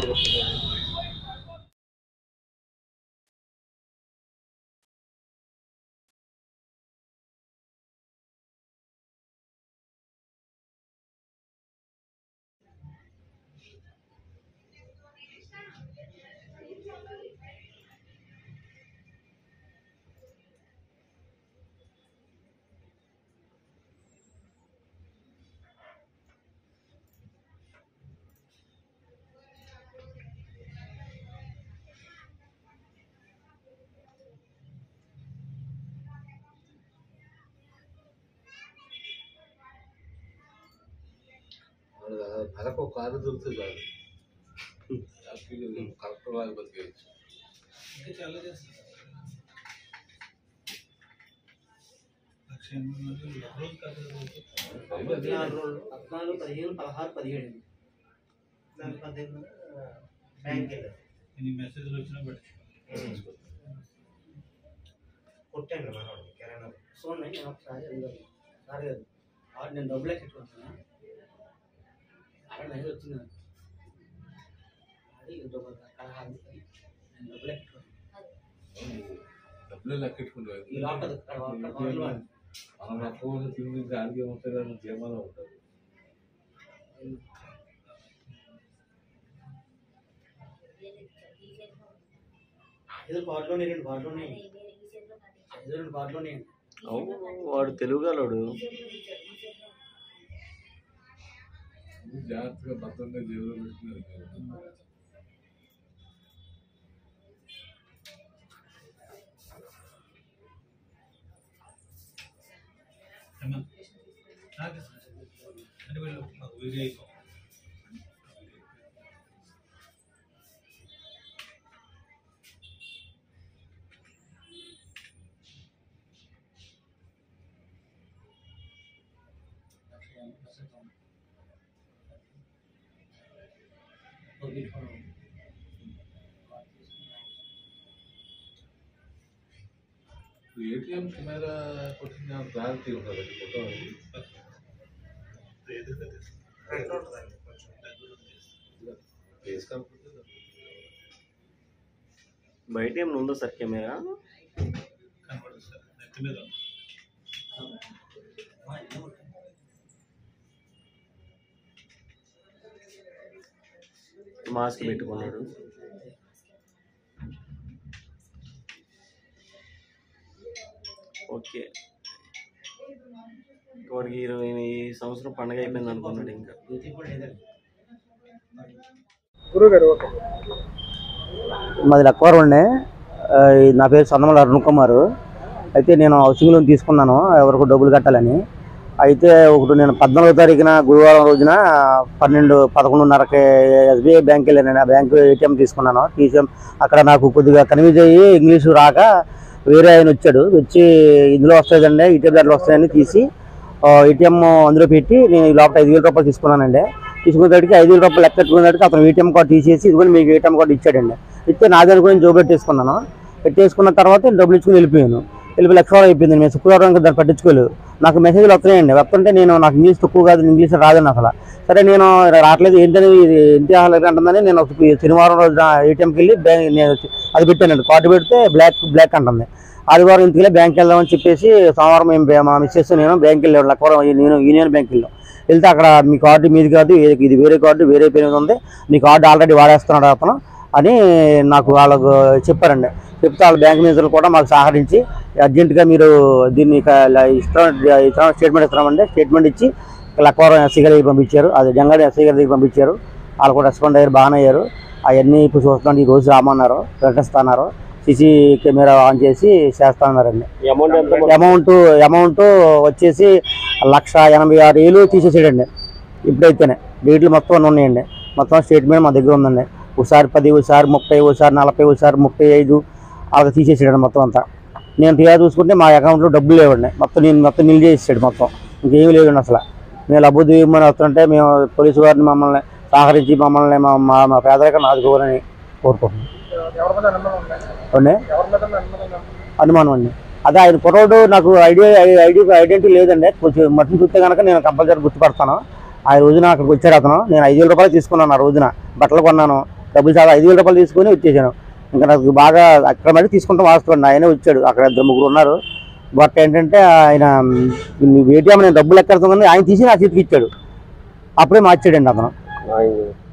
నెలకు ఒక కారు దొరుకుతుంది కాదు కరెక్ట్ వాళ్ళు బతికేయచ్చు ఇంకా చాలా చేస్తారు లక్ష ఎనభై మంది ఒక రోజు కాదు రోజు. పద్నాలుగు రోజులు పద్నాలుగు పదిహేను పదహారు పదిహేడు దాని పద్దెనిమిది బ్యాంక్ వెళ్ళారు ఎన్ని మెసేజ్లు వచ్చినా బట్టి కొట్టండి మనవాడికి కిరాణా చూడండి నేను ఒకసారి అడిగాను. సార్ గారు ఆడు నేను డబ్బులు ఎక్కించుకుంటున్నా అక్కడ మెసేజ్ వచ్చింది నాకు. అది డబ్బులు పదహారు నేను డబ్బులు ఎక్కించుకుంటున్నాను డబ్బులు లెక్కెట్టుకుంటారు ఈ లోపల అక్కడ అక్కడ మొదలు వాడు. మనం ఎక్కువ తిండి దానికి ఏమవుతుంది కానీ జీవనం ఉంటుంది ఏదో కార్డులోనే రెండు కార్డులోనే ఏదో రెండు కార్డులోనే అవును వాడు తెలుగుగలడు జాగ్రత్తగా భద్రంగా జీవనం పెట్టుకున్నారు ఏమన్నా? నాకు అంటే వీళ్ళు మాకు వీడియో అయిపోయి ఏటీఎం కెమెరా కొట్టిన క్లారిటీ ఉంటుంది అది ఫోటో అది ఎదురుగా తీస్తాం. ఫ్రంట్ ఉంటుందండి కొంచెం దగ్గర తీస్తాం. ఫేస్ కనపడుతుంది బయట ఏమైనా ఉందా సార్ కెమెరా కనపడుతుంది సార్ నెత్తి మీద ఉంది. మాస్క్ పెట్టుకున్నాడు ఓకే వాడికి ఇరవై ఈ సంవత్సరం పండగ అయిపోయింది అనుకున్నాడు ఇంకా డ్యూటీ కూడా లేదండి మాది లక్వరం అండి ఆ, నా పేరు సొందమల అరుణ్ కుమార్ అయితే నేను హౌసింగ్ లోన్ తీసుకున్నాను ఎవరికి డబ్బులు కట్టాలని అయితే ఒకటి నేను పద్నాలుగో తారీఖున గురువారం రోజున పన్నెండు పదకొండున్నరకి ఎస్బీఐ బ్యాంక్ వెళ్ళాను ఆ బ్యాంక్ ఏటీఎం తీసుకున్నాను తీసాం అక్కడ నాకు కొద్దిగా కన్విజ్ అయ్యి ఇంగ్లీషు రాక వేరే ఆయన వచ్చాడు వచ్చి ఇందులో వస్తాయండి ఈటీఎం దాంట్లో వస్తాయని తీసి ఏటీఎం అందులో పెట్టి నేను ఈ లోపల ఐదు వేల రూపాయలు తీసుకున్నానండి తీసుకునేటికి ఐదు వేల రూపాయలు లెక్క పెట్టుకునేటికి అతను ఏటీఎం కార్డు తీసేసి ఇదిగోండి మీకు ఏటీఎం కార్డు ఇచ్చాడండి ఇస్తే నాది అనుకుని జోబు పెట్టేసుకున్నాను పెట్టేసుకున్న తర్వాత నేను డబ్బులు ఇచ్చుకుని వెళ్ళిపోయాను వెళ్ళిపోయి లక్ష రూపాయలు అయిపోయింది నేను శుక్రవారం ఇంకా దాన్ని పట్టించుకోలేదు నాకు మెసేజ్లు వస్తున్నాయండి వస్తుంటే నేను నాకు ఇంగ్లీష్ తక్కువ కాదు ఇంగ్లీష్ రాదని అసలు సరే నేను రావట్లేదు ఏంటని ఇది ఏంటి అసలు అంటుందని నేను ఒక శనివారం రోజున ఏటీఎంకి వెళ్ళి బ్యాంక్ నేను అది పెట్టానండి కార్డు పెడితే బ్లాక్ బ్లాక్ అంటుంది ఆదివారం ఇంటికి వెళ్ళి బ్యాంక్ వెళ్దామని చెప్పేసి సోమవారం మేము బ్యా- మా మిస్సెస్ నేను బ్యాంక్ వెళ్ళాం లక్కవరం నేను యూనియన్ బ్యాంక్ వెళ్ళాం వెళ్తే అక్కడ మీ కార్డు మీది కాదు ఇది- ఇది వేరే కార్డు వేరే పేరు మీద ఉంది మీ కార్డు ఆల్రెడీ వాడేస్తున్నాడు అతను అని నాకు వాళ్ళకు చెప్పారండి చెప్తే వాళ్ళ బ్యాంక్ మేనేజర్లు కూడా మాకు సహకరించి అర్జెంటుగా మీరు దీన్ని ఇక ఇలా ఇష్టం ఇష్టం స్టేట్మెంట్ ఇస్తున్నామండి స్టేట్మెంట్ ఇచ్చి లక్కవరం ఎస్సీ గారి దగ్గరికి పంపించారు అది జంగాడి ఎస్సీ గారి దగ్గరికి పంపించారు వాళ్ళు కూడా రెస్పాండ్ అయ్యారు బాగానే అయ్యారు అవన్నీ ఇప్పుడు చూస్తున్నాం ఈ రోజు రామన్నారు ప్రకటిస్తున్నారు సీసీ కెమెరా ఆన్ చేసి చేస్తానన్నారండి అమౌంట్ ఎంత అమౌంట్ అమౌంట్ వచ్చేసి లక్ష ఎనభై ఆరు వేలు తీసేసాడండి ఇప్పుడైతేనే డేట్లు మొత్తం అన్నీ ఉన్నాయండి మొత్తం స్టేట్మెంట్ మా దగ్గర ఉందండి ఒకసారి పది ఒకసారి ముప్పై ఒకసారి నలభై ఒకసారి ముప్పై ఐదు అలా తీసేసాడు మొత్తం అంతా నేను తీరా చూసుకుంటే మా అకౌంట్లో డబ్బులు లేవండి మొత్తం నేను మొత్తం నిల్ చేసేసాడు మొత్తం ఇంకేమీ లేదండి అసలు మేము లబ్బు దిగమని వస్తుంటే మేము పోలీసు వారిని మమ్మల్ని సహకరించి మమ్మల్ని మా మా మా పేదరికం ఆదుకోవాలని కోరుకుంటున్నాం అవునే అనుమానం అండి అదే ఆయన కుర్రోడు నాకు ఐడియా ఐడి ఐడెంటిటీ లేదండి కొంచెం మట్టిని చూస్తే కనుక నేను కంపల్సరీ గుర్తుపడతాను ఆ రోజున అక్కడికి వచ్చాడు అతను నేను ఐదు వేల రూపాయలు తీసుకున్నాను ఆ రోజున బట్టలు కొన్నాను డబ్బులు చాలా ఐదు వేల రూపాయలు తీసుకొని వచ్చేసాను ఇంకా నాకు బాగా అక్కడ మళ్ళీ తీసుకుంటాం వాస్తవం ఆయనే వచ్చాడు అక్కడ ఇద్దరు ముగ్గురు ఉన్నారు బట్ ఏంటంటే ఆయన ఏటీఎం నేను డబ్బులు ఎక్కడుతుంది ఆయన తీసి నా చేతికి ఇచ్చాడు అప్పుడే మార్చాడండి అతను ఆయన